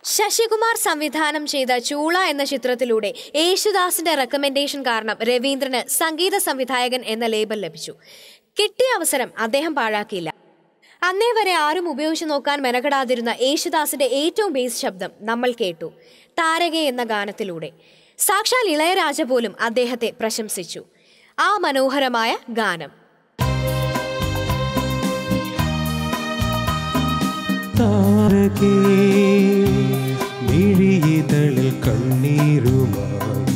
ശശികുമാർ സംവിധാനം ചെയ്ത ചൂള എന്ന ചിത്രത്തിലൂടെ യേശുദാസിന്റെ റെക്കമെൻഡേഷൻ കാരണം രവീന്ദ്രന് സംഗീത സംവിധായകൻ എന്ന ലേബൽ ലഭിച്ചു കിട്ടിയ അവസരം അദ്ദേഹം പാഴാക്കിയില്ല അന്നേ വരെ ആരും ഉപയോഗിച്ചു നോക്കാൻ മെനക്കെടാതിരുന്ന യേശുദാസിന്റെ ഏറ്റവും ബേസ് ശബ്ദം നമ്മൾ കേട്ടു താരക എന്ന ഗാനത്തിലൂടെ സാക്ഷാൽ ഇളയരാജ പോലും അദ്ദേഹത്തെ പ്രശംസിച്ചു ആ മനോഹരമായ ഗാനം താരകേ മിഴിയിതളിൽ കണ്ണീരുമായി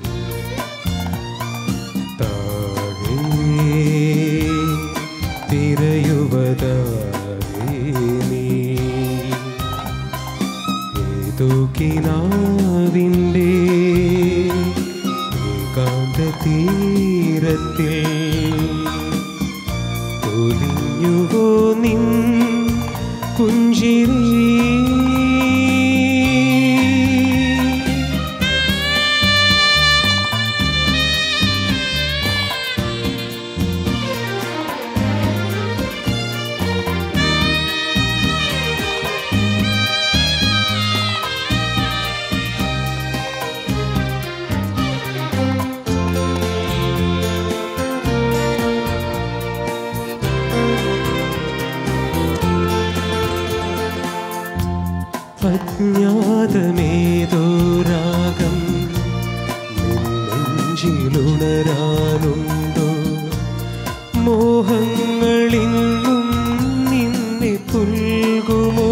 താഴേ തിരയുവതാരേ നീ ഏതോ കിനാവിൻ്റെ ഏകാന്ത തീരത്തിൽ ഒലിഞ്ഞുവോ നിൻ പുഞ്ചിരി അജ്ഞാതമേതോ രാഗം നെഞ്ചിലുണരാനുണ്ടോ മോഹങ്ങളിന്നും നിന്നെ പുൽകുമോ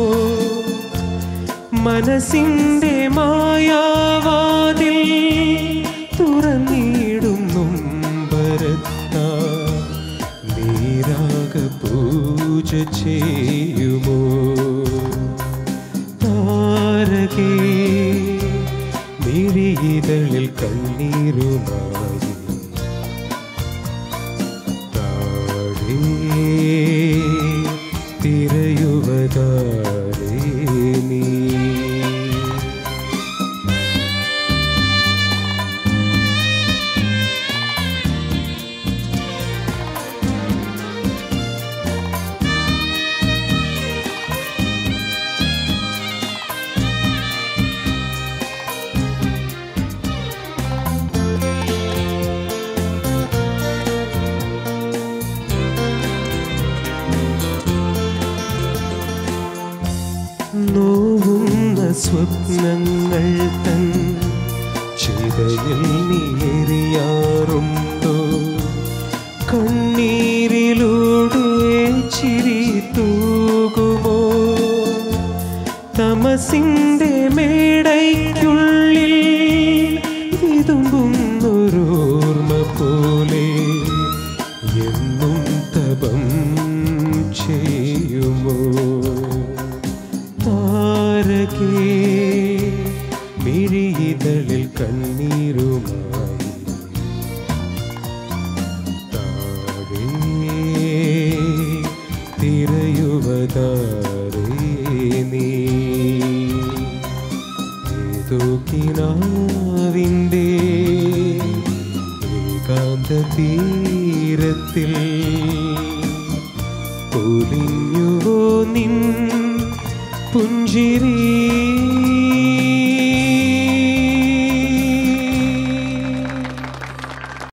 മനസ്സിൻ്റെ മായാവാതിൽ തുറന്നിടും നൊമ്പരത്ത നീരാഗ പൂജ ചെയ്യുമോ താരകേ മിഴിയിതളിൽ കണ്ണീരുമായി താഴേ തിരയുവതാരേ നീ നോവുന്ന സ്വപ്നങ്ങൾ തൻ ചിതയിൽ നീറിയാറുണ്ടോ കണ്ണീരിലൂടെ ചിരി തൂകുമോ തമസിൻ്റെ മേടയ്ക്കുള്ളിൽ വിതുമ്പുന്നൊരോർമ്മ പോലെ എന്നും തപം ചെയ്യുമോ താരകേ മിഴിയിതളിൽ കണ്ണീരുമായി താഴേ തിരയുവതാരേ നീ ഏതോ കിനാവിൻ്റെ ഏകാന്ത തീരത്തിൽ പൊലിഞ്ഞുവോ നിൻ പുഞ്ചിരി